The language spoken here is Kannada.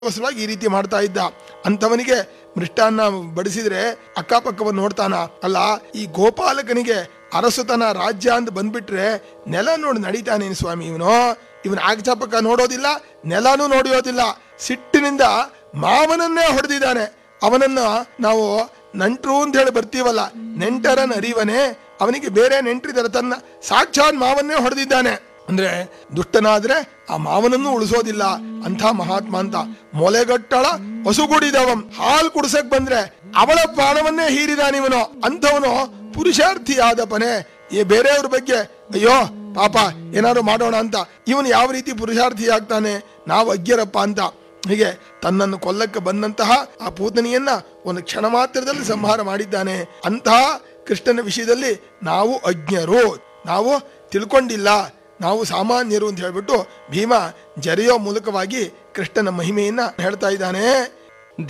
ಸಲುವಾಗಿ ಈ ರೀತಿ ಮಾಡ್ತಾ ಇದ್ದ ಅಂಥವನಿಗೆ ಮೃಷ್ಟಾನ್ನ ಬಡಿಸಿದ್ರೆ ಅಕ್ಕಪಕ್ಕವನ್ನು ನೋಡ್ತಾನ ಅಲ್ಲ ಈ ಗೋಪಾಲಕನಿಗೆ ಅರಸುತನ ರಾಜ್ಯ ಅಂತ ಬಂದ್ಬಿಟ್ರೆ ನೆಲ ನೋಡಿ ನಡೀತಾನೆ ಸ್ವಾಮಿ ಇವನು ಇವನ ಆಗಚಪಕ್ಕ ನೋಡೋದಿಲ್ಲ ನೆಲನೂ ನೋಡಿಯೋದಿಲ್ಲ ಸಿಟ್ಟಿನಿಂದ ಮಾವನನ್ನೇ ಹೊಡೆದಿದ್ದಾನೆ ಅವನನ್ನ ನಾವು ನಂಟ್ರು ಅಂತ ಹೇಳಿ ಬರ್ತೀವಲ್ಲ ನೆಂಟರನ್ ಅರಿವನೇ ಅವನಿಗೆ ಬೇರೆ ನೆಂಟ್ರಿದ್ದಾರೆ ತನ್ನ ಸಾಕ್ಷಾತ್ ಮಾವನ್ನೇ ಹೊಡೆದಿದ್ದಾನೆ ಅಂದ್ರೆ ದುಷ್ಟನಾದ್ರೆ ಆ ಮಾವನನ್ನು ಉಳಿಸೋದಿಲ್ಲ ಅಂಥ ಮಹಾತ್ಮ ಅಂತ ಮೊಲೆಗಟ್ಟಳ ಹಸುಗುಡಿದವಂ ಹಾಲು ಕುಡ್ಸಕ್ ಬಂದ್ರೆ ಅವಳ ಪ್ರಾಣವನ್ನೇ ಹೀರಿದಾನಿವನು ಅಂಥವನು ಪುರುಷಾರ್ಥಿ ಆದಪನೆ ಈ ಬೇರೆಯವ್ರ ಬಗ್ಗೆ ಅಯ್ಯೋ ಪಾಪ ಏನಾದ್ರು ಮಾಡೋಣ ಅಂತ ಇವನು ಯಾವ ರೀತಿ ಪುರುಷಾರ್ಥಿ ಆಗ್ತಾನೆ ನಾವು ಅಗ್ಯರಪ್ಪ ಅಂತ ಹೀಗೆ ತನ್ನನ್ನು ಕೊಲ್ಲಕ್ಕೆ ಬಂದಂತಹ ಆ ಪೂತನಿಯನ್ನ ಒಂದು ಕ್ಷಣ ಮಾತ್ರದಲ್ಲಿ ಸಂಹಾರ ಮಾಡಿದ್ದಾನೆ ಅಂತಹ ಕೃಷ್ಣನ ವಿಷಯದಲ್ಲಿ ನಾವು ಅಜ್ಞರು ನಾವು ತಿಳ್ಕೊಂಡಿಲ್ಲ ನಾವು ಸಾಮಾನ್ಯರು ಅಂತ ಹೇಳ್ಬಿಟ್ಟು ಭೀಮ ಜರೆಯೋ ಮೂಲಕವಾಗಿ ಕೃಷ್ಣನ ಮಹಿಮೆಯನ್ನ ಹೇಳ್ತಾ ಇದ್ದಾನೆ